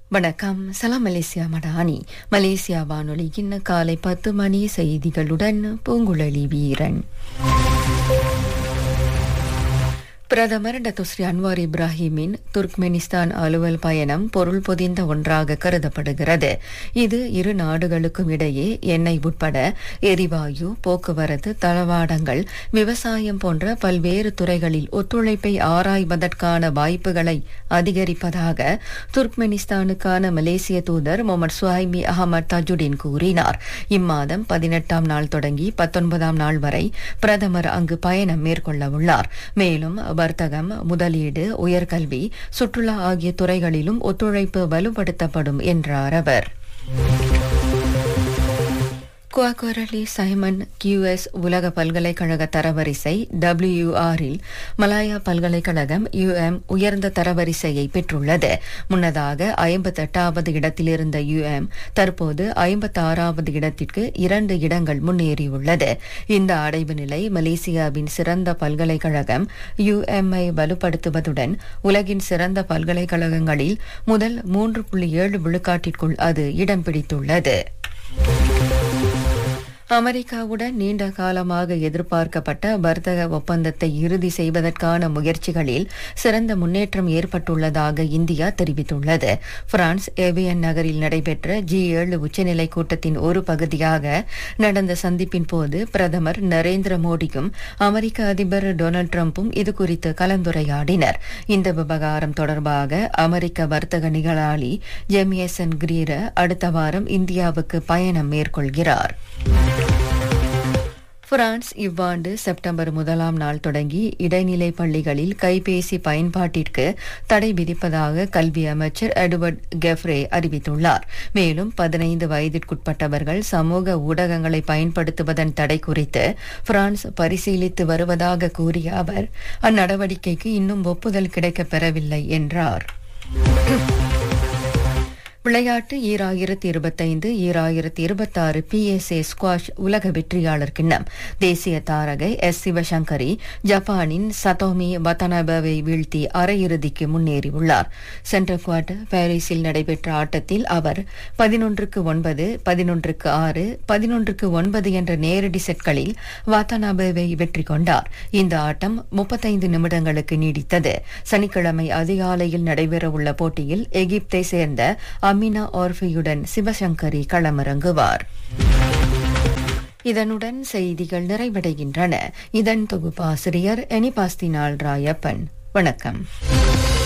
வணக்கம் சலாம் Malaysia Madani Malaysia வானொலியின் காலை பத்து மணி செய்திகளுடன் பூங்குழலி வீரன் பிரதமர் டத்துஸ்ரீ அன்வார் இப்ராஹிமின் துர்க்மெனிஸ்தான் அலுவல் பயணம் பொருள் பொதிந்த ஒன்றாக கருதப்படுகிறது இது இரு நாடுகளுக்கும் இடையே எண்ணெய் உட்பட எரிவாயு போக்குவரத்து தளவாடங்கள் விவசாயம் போன்ற பல்வேறு துறைகளில் ஒத்துழைப்பை ஆராய்வதற்கான வாய்ப்புகளை அதிகரிப்பதாக துர்க்மெனிஸ்தானுக்கான மலேசிய தூதர் முகமது சுஹைமி அகமது தஜுடின் கூறினார் இம்மாதம் பதினெட்டாம் நாள் தொடங்கி பத்தொன்பதாம் நாள் வரை பிரதமர் அங்கு பயணம் மேற்கொள்ள உள்ளார் மேலும் வர்த்தகம் முதலீடு உயர்கல்வி சுற்றுலா ஆகிய துறைகளிலும் ஒத்துழைப்பு வலுப்படுத்தப்படும் என்றார் அவர் குவாக்வரலி சைமன் கியூஎஸ் உலக பல்கலைக்கழக தரவரிசை டபிள்யூஆரில் மலாயா பல்கலைக்கழகம் யுஎம் உயர்ந்த தரவரிசையை பெற்றுள்ளது முன்னதாக ஐம்பத்தெட்டாவது இடத்தில் இருந்த யுஎம் தற்போது ஐம்பத்தாறாவது இடத்திற்கு இரண்டு இடங்கள் முன்னேறியுள்ளது இந்த அடைவு நிலை மலேசியாவின் சிறந்த பல்கலைக்கழகம் யுஎம்ஐ வலுப்படுத்துவதுடன் உலகின் சிறந்த பல்கலைக்கழகங்களில் முதல் மூன்று புள்ளி ஏழு விழுக்காட்டிற்குள் அது இடம் பிடித்துள்ளது அமெரிக்காவுடன் நீண்ட காலமாக எதிர்பார்க்கப்பட்ட வர்த்தக ஒப்பந்தத்தை இறுதி செய்வதற்கான முயற்சிகளில் சிறந்த முன்னேற்றம் ஏற்பட்டுள்ளதாக இந்தியா தெரிவித்துள்ளது பிரான்ஸ் ஏவியன் நகரில் நடைபெற்ற ஜி ஏழு உச்சநிலை கூட்டத்தின் ஒரு பகுதியாக நடந்த சந்திப்பின் போது பிரதமர் நரேந்திர மோடியும் அமெரிக்க அதிபர் டொனால்டு டிரம்பும் இதுகுறித்து கலந்துரையாடினர் இந்த விவகாரம் தொடர்பாக அமெரிக்க வர்த்தக நிகழாளி ஜெமியசன் கிரீர அடுத்த வாரம் இந்தியாவுக்கு பயணம் மேற்கொள்கிறார் பிரான்ஸ் இவ்வாண்டு செப்டம்பர் முதலாம் நாள் தொடங்கி இடைநிலை பள்ளிகளில் கைபேசி பயன்பாட்டிற்கு தடை விதிப்பதாக கல்வி அமைச்சர் எட்வர்ட் கெஃப்ரே அறிவித்துள்ளார் மேலும் பதினைந்து வயதிற்குட்பட்டவர்கள் சமூக ஊடகங்களை பயன்படுத்துவதன் தடை குறித்து பிரான்ஸ் பரிசீலித்து வருவதாக கூறிய அவர் அந்நடவடிக்கைக்கு இன்னும் ஒப்புதல் கிடைக்கப் பெறவில்லை என்றார் விளையாட்டு ஈராயிரத்தி இருபத்தைந்து ஈராயிரத்தி இருபத்தாறு பிஎஸ்ஏ ஸ்குவாஷ் உலக வெற்றியாளர் கிண்ணம் தேசிய தாரகை எஸ் சிவசங்கரி ஜப்பானின் சதோமி வத்தனபவை வீழ்த்தி அரையிறுதிக்கு முன்னேறியுள்ளார் சென்ற குவார்டர் பாரிஸில் நடைபெற்ற ஆட்டத்தில் அவர் பதினொன்றுக்கு ஒன்பது பதினொன்றுக்கு ஆறு பதினொன்றுக்கு ஒன்பது என்ற நேரடி செட்களில் வாத்தனாபவை வெற்றி கொண்டார் இந்த ஆட்டம் முப்பத்தைந்து நிமிடங்களுக்கு நீடித்தது சனிக்கிழமை அதிகாலையில் நடைபெறவுள்ள போட்டியில் எகிப்தை சேர்ந்த அமினா ஆர்ஃபியுடன் சிவசங்கரி களமிறங்குவார் இதனுடன் செய்திகள் நிறைவடைகின்றன இதன் தொகுப்பாசிரியர் எனிபாஸ்தினால் ராயப்பன் வணக்கம்